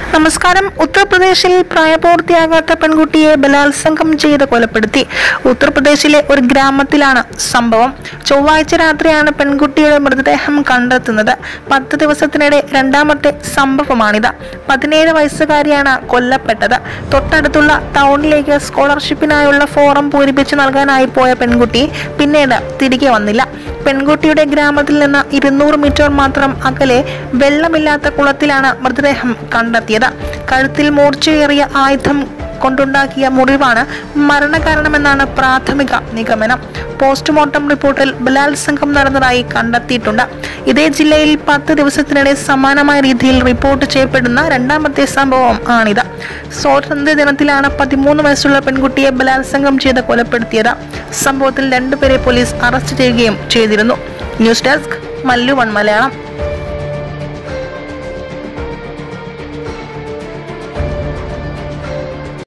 നമസ്കാരം ഉത്തർപ്രദേശിൽ പ്രായപൂർത്തിയാകാത്ത പെൺകുട്ടിയെ ബലാത്സംഗം ചെയ്ത് കൊലപ്പെടുത്തി ഉത്തർപ്രദേശിലെ ഒരു ഗ്രാമത്തിലാണ് സംഭവം ചൊവ്വാഴ്ച രാത്രിയാണ് പെൺകുട്ടിയുടെ മൃതദേഹം കണ്ടെത്തുന്നത് പത്ത് ദിവസത്തിനിടെ രണ്ടാമത്തെ സംഭവമാണിത് പതിനേഴ് വയസ്സുകാരിയാണ് കൊല്ലപ്പെട്ടത് തൊട്ടടുത്തുള്ള ടൗണിലേക്ക് സ്കോളർഷിപ്പിനായുള്ള ഫോറം പൂരിപ്പിച്ചു നൽകാനായി പോയ പെൺകുട്ടി പിന്നീട് തിരികെ വന്നില്ല പെൺകുട്ടിയുടെ ഗ്രാമത്തിൽ നിന്ന് ഇരുന്നൂറ് മീറ്റർ മാത്രം അകലെ വെള്ളമില്ലാത്ത കുളത്തിലാണ് മൃതദേഹം കണ്ടെത്തിയത് കഴുത്തിൽ മൂർച്ചയേറിയ ആയുധം കൊണ്ടുണ്ടാക്കിയ മുറിവാണ് മരണകാരണമെന്നാണ് പ്രാഥമിക നിഗമനം പോസ്റ്റ്മോർട്ടം റിപ്പോർട്ടിൽ ബലാത്സംഗം നടന്നതായി കണ്ടെത്തിയിട്ടുണ്ട് ഇതേ ജില്ലയിൽ പത്ത് ദിവസത്തിനിടെ സമാനമായ രീതിയിൽ റിപ്പോർട്ട് ചെയ്യപ്പെടുന്ന രണ്ടാമത്തെ സംഭവം ആണിത് സ്വാതന്ത്ര്യ ദിനത്തിലാണ് പതിമൂന്ന് വയസ്സുള്ള പെൺകുട്ടിയെ ബലാത്സംഗം ചെയ്ത് കൊലപ്പെടുത്തിയത് സംഭവത്തിൽ രണ്ടുപേരെ പോലീസ് അറസ്റ്റ് ചെയ്യുകയും ചെയ്തിരുന്നു news desk Mallu one Malayalam